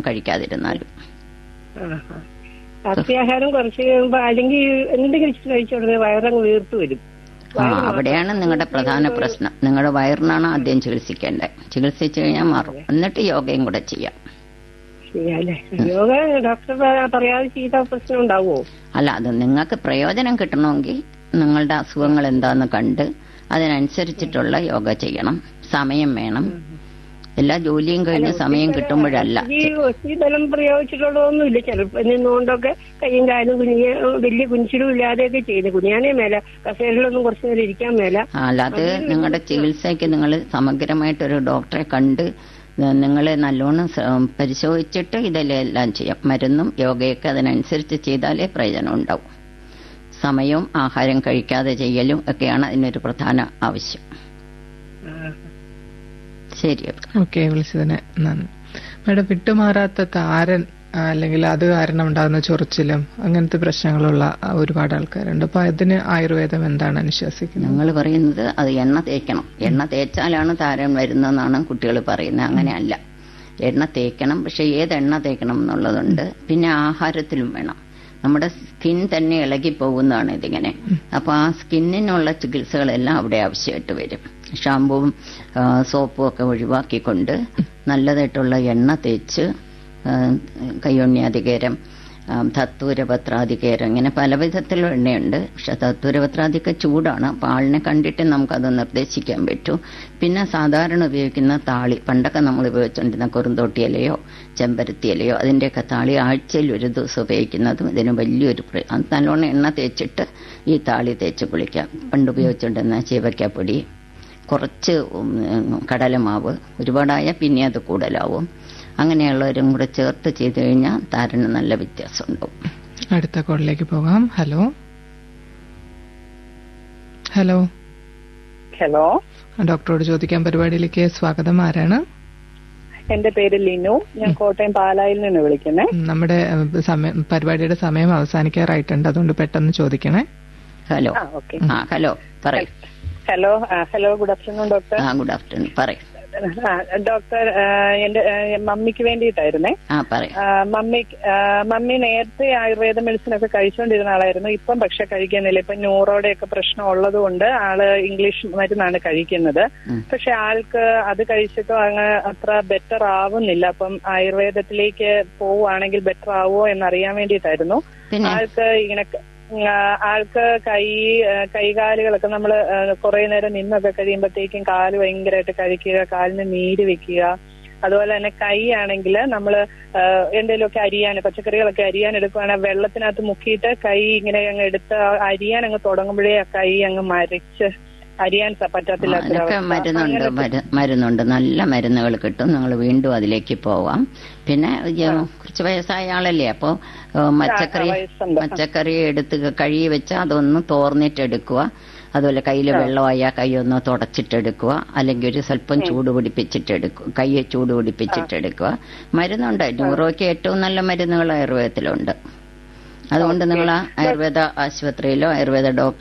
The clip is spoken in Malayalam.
കഴിക്കാതിരുന്നാലും ആഹാ. അത്യാഹാരം കുറച്ച് കഴിയുമ്പോ അല്ലെങ്കിൽ എന്തെങ്കിലും ഇച്ചിരി കഴിച്ച ഉടനെ വയറങ്ങ് വീർത്ത് വരും ആ അവിടെയാണ് നിങ്ങളുടെ പ്രധാന പ്രശ്നം നിങ്ങളുടെ വയറിനാണ് ആദ്യം ചികിത്സിക്കേണ്ടത് ചികിത്സിച്ചു കഴിഞ്ഞാൽ മാറും എന്നിട്ട് യോഗയും കൂടെ ചെയ്യാം ശരിയല്ലേ യോഗ ഡോക്ടർ പ- പറയാതെ ചെയ്ത പ്രശ്നം ഉണ്ടാവുമോ അല്ല അത് നിങ്ങൾക്ക് പ്രയോജനം കിട്ടണമെങ്കിൽ നിങ്ങളുടെ അസുഖങ്ങൾ എന്താന്ന് കണ്ട് അതിനനുസരിച്ചിട്ടുള്ള യോഗ ചെയ്യണം സമയം വേണം എല്ലാ ജോലിയും കഴിഞ്ഞ് സമയം കിട്ടുമ്പോഴല്ല ഈ ഒത്തിരി ബലം പ്രയോഗിച്ചിട്ടുള്ളതൊന്നുമില്ല ചിലപ്പോ നിന്നുകൊണ്ടൊക്കെ കയ്യും കാലും കുനിയ വലിയ കുനിച്ചിലും ഇല്ലാതെയൊക്കെ ചെയ്ത് കുനിയാനേ മേല കസേരയിലൊന്നും കുറച്ചു നേരം ഇരിക്കാൻ മേല അല്ലാതെ നിങ്ങളുടെ ചികിത്സയ്ക്ക് നിങ്ങൾ സമഗ്രമായിട്ടൊരു ഡോക്ടറെ കണ്ട് നിങ്ങൾ നല്ലോണം സ- പരിശോധിച്ചിട്ട് ഇതെല്ലാം ചെയ്യാം മരുന്നും യോഗയൊക്കെ അതിനനുസരിച്ച് ചെയ്താലേ പ്രയോജനം ഉണ്ടാവും സമയവും ആഹാരം കഴിക്കാതെ ചെയ്യലും ഒക്കെയാണ് അതിനൊരു പ്രധാന ആവശ്യം ശരി അപ്പൊ. ഓക്കെ വിളിച്ചതിന് നന്ദി മാഡം വിട്ടുമാറാത്ത താരൻ ആ, അല്ലെങ്കിൽ അത് കാരണം ഉണ്ടാകുന്ന ചൊറിച്ചിലും അങ്ങനത്തെ പ്രശ്നങ്ങളുള്ള ആ, ഒരുപാട് ആൾക്കാരുണ്ട് അപ്പൊ അതിന് ആയുർവേദം എന്താണ് അനുശാസിക്കുന്നത് ഞങ്ങൾ പറയുന്നത് അത് എണ്ണ തേക്കണം എണ്ണ തേച്ചാലാണ് താരൻ വരുന്നതെന്നാണ് കുട്ടികൾ പറയുന്നത് അങ്ങനെയല്ല എണ്ണ തേക്കണം പക്ഷെ ഏത് എണ്ണ തേക്കണം എന്നുള്ളതുണ്ട് പിന്നെ ആഹാരത്തിലും വേണം നമ്മുടെ സ്കിൻ തന്നെ ഇളകി പോകുന്നതാണ് ഇതിങ്ങനെ അപ്പൊ ആ സ്കിന്നിനുള്ള ചികിത്സകളെല്ലാം അവിടെ ആവശ്യമായിട്ട് വരും ഷാമ്പുവും ആ, സോപ്പും ഒക്കെ ഒഴിവാക്കിക്കൊണ്ട് നല്ലതായിട്ടുള്ള എണ്ണ തേച്ച് ആ, കയ്യൊണ്യാധികേരം ആ, തത്തൂരപത്രാധികേരം ഇങ്ങനെ പല വിധത്തിലുള്ള എണ്ണയുണ്ട് പക്ഷെ തത്തൂരപത്രാധിക ചൂടാണ് അപ്പോൾ ആളിനെ കണ്ടിട്ട് നമുക്കത് നിർദ്ദേശിക്കാൻ പറ്റൂ പിന്നെ സാധാരണ ഉപയോഗിക്കുന്ന താളി പണ്ടൊക്കെ നമ്മൾ ഉപയോഗിച്ചുകൊണ്ടിരുന്ന കുറുന്തോട്ടി ഇലയോ ചെമ്പരത്തി ഇലയോ അതിൻ്റെയൊക്കെ താളി ആഴ്ചയിൽ ഒരു ദിവസം ഉപയോഗിക്കുന്നതും ഇതിന് വലിയൊരു പ്ര- അത് നല്ലോണം എണ്ണ തേച്ചിട്ട് ഈ താളി തേച്ച് കുളിക്കാം പണ്ട് ഉപയോഗിച്ചുകൊണ്ടിരുന്ന ചീവയ്ക്കാപ്പൊടി കുറച്ച് ഉം, കടലമാവ് ഒരുപാടായ പിന്നെ അത് കൂടുതലാവും അങ്ങനെയുള്ളവരും കൂടെ ചേർത്ത് ചെയ്തു കഴിഞ്ഞാൽ താരന് നല്ല വ്യത്യാസം ഉണ്ടാവും അടുത്ത കോളിലേക്ക് പോകാം ഹലോ ഹലോ ഹലോ ഡോക്ടറോട് ചോദിക്കാൻ പരിപാടിയിലേക്ക് സ്വാഗതം ആരാണ് എന്റെ പേര് ലിനു ഞാൻ കോട്ടയം പാലായിൽ നിന്ന് വിളിക്കുന്നേ ഉം, നമ്മുടെ ഏഹ്, സമയം പരിപാടിയുടെ സമയം അവസാനിക്കാറായിട്ടുണ്ട് അതുകൊണ്ട് പെട്ടെന്ന് ചോദിക്കണേ ഹലോ ആ ഓക്കെ ആ ഹലോ പറയൂ ഹലോ ആ, ഹലോ ഗുഡ് ആഫ്റ്റർനൂൺ ഡോക്ടർ ആ ഗുഡ് ആഫ്റ്റർനൂൺ പറയൂ ആ, ഡോക്ടർ ആ, എന്റെ ആ, മമ്മിക്ക് വേണ്ടിയിട്ടായിരുന്നേ ആ പറയൂ ആ, മമ്മി ആ, മമ്മി നേരത്തെ ആയുർവേദ മെഡിസിൻ ഒക്കെ കഴിച്ചുകൊണ്ടിരുന്ന ആളായിരുന്നു ഇപ്പം പക്ഷെ കഴിക്കുന്നില്ല ഇപ്പൊ ന്യൂറോയുടെ ഒക്കെ പ്രശ്നം ഉള്ളത് കൊണ്ട് ആള് ഇംഗ്ലീഷ് മരുന്നാണ് കഴിക്കുന്നത് ഉം. പക്ഷെ ആൾക്ക് അത് കഴിച്ചിട്ടും അങ്ങ് അത്ര ബെറ്റർ ആവുന്നില്ല അപ്പം ആയുർവേദത്തിലേക്ക് പോവുകയാണെങ്കിൽ ബെറ്റർ ആവുമോ എന്നറിയാൻ വേണ്ടിയിട്ടായിരുന്നു പിന്നെ ആൾക്ക് ഇങ്ങനെ ക- ആ, ആൾക്ക് കൈ ആ, കൈകാലുകളൊക്കെ നമ്മൾ കുറെ നേരം നിന്നൊക്കെ കഴിയുമ്പോഴത്തേക്കും കാല് ഭയങ്കരമായിട്ട് കഴിക്കുക കാലിന് നീര് വെക്കുക അതുപോലെ തന്നെ കൈ ആണെങ്കിൽ നമ്മൾ എന്തെങ്കിലുമൊക്കെ അരിയാൻ പച്ചക്കറികളൊക്കെ അരിയാൻ എടുക്കുകയാണെങ്കിൽ വെള്ളത്തിനകത്ത് മുക്കിയിട്ട് കൈ ഇങ്ങനെ അങ്ങ് എടുത്ത് ആ അരിയാൻ അങ്ങ് തുടങ്ങുമ്പോഴേ ആ കൈ അങ്ങ് മരച്ച് അരിയാൻ സ- ആ, പറ്റത്തില്ലാത്ത അതിനൊക്കെ മരുന്നുണ്ട് അങ്ങനെ മരു- മരുന്നുണ്ട് നല്ല മരുന്നുകൾ കിട്ടും നിങ്ങൾ വീണ്ടും അതിലേക്ക് പോവാം പിന്നെ ഈ കുറച്ച് വയസ്സായ ആളല്ലേ അപ്പോ മച്ചക്കറി വയസ്സുണ്ട്. പച്ചക്കറി എടുത്ത് കഴുകി വെച്ച് അതൊന്ന് തോർന്നിട്ട് എടുക്കുക അതുപോലെ കയ്യിൽ വെള്ളമായ കൈ ഒന്ന് തുടച്ചിട്ടെടുക്കുക അല്ലെങ്കിൽ ഒരു സ്വല്പം ചൂട് പിടിപ്പിച്ചിട്ട് എടുക്കുക കൈ ചൂട് പിടിപ്പിച്ചിട്ട് എടുക്കുക മരുന്നുണ്ട് ന്യൂറോയ്ക്ക് ഏറ്റവും നല്ല മരുന്നുകൾ ആയുർവേദത്തിലുണ്ട് അതുകൊണ്ട് നിങ്ങൾ ആയുർവേദ ആശുപത്രിയിലോ ആയുർവേദ ഡോക്ടറെ